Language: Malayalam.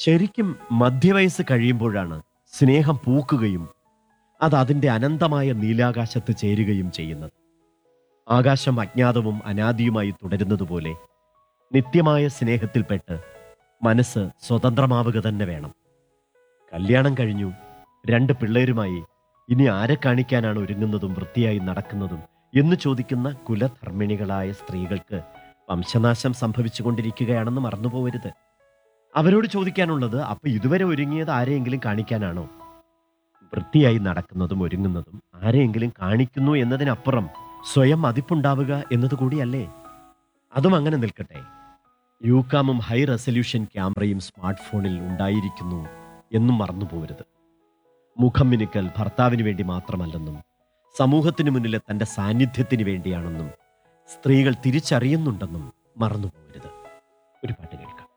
ശരിക്കും മധ്യവയസ്സ് കഴിയുമ്പോഴാണ് സ്നേഹം പൂക്കുകയും അത് അതിൻ്റെ അനന്തമായ നീലാകാശത്ത് ചേരുകയും ചെയ്യുന്നത് ആകാശം അജ്ഞാതവും അനാദിയുമായി തുടരുന്നതുപോലെ നിത്യമായ സ്നേഹത്തിൽപ്പെട്ട് മനസ്സ് സ്വതന്ത്രമാവുക തന്നെ വേണം കല്യാണം കഴിഞ്ഞു രണ്ട് പിള്ളേരുമായി ഇനി ആരെ കാണിക്കാനാണ് ഒരുങ്ങുന്നതും വൃത്തിയായി നടക്കുന്നതും എന്ന് ചോദിക്കുന്ന കുലധർമ്മിണികളായ സ്ത്രീകൾക്ക് വംശനാശം സംഭവിച്ചുകൊണ്ടിരിക്കുകയാണെന്ന് മറന്നുപോകരുത് അവരോട് ചോദിക്കാനുള്ളത് അപ്പൊ ഇതുവരെ ഒരുങ്ങിയത് ആരെയെങ്കിലും കാണിക്കാനാണോ വൃത്തിയായി നടക്കുന്നതും ഒരുങ്ങുന്നതും ആരെയെങ്കിലും കാണിക്കുന്നു എന്നതിനപ്പുറം സ്വയം മതിപ്പുണ്ടാവുക എന്നതുകൂടിയല്ലേ അതും അങ്ങനെ നിൽക്കട്ടെ യൂകാമും ഹൈ റെസല്യൂഷൻ ക്യാമറയും സ്മാർട്ട് ഫോണിൽ ഉണ്ടായിരിക്കുന്നു എന്നും മറന്നുപോകരുത് മുഖം മിനുക്കൽ ഭർത്താവിന് വേണ്ടി മാത്രമല്ലെന്നും സമൂഹത്തിന് മുന്നിലെ തന്റെ സാന്നിധ്യത്തിന് വേണ്ടിയാണെന്നും സ്ത്രീകൾ തിരിച്ചറിയുന്നുണ്ടെന്നും മറന്നുപോകരുത് ഒരു പാട്ട് കേൾക്കാം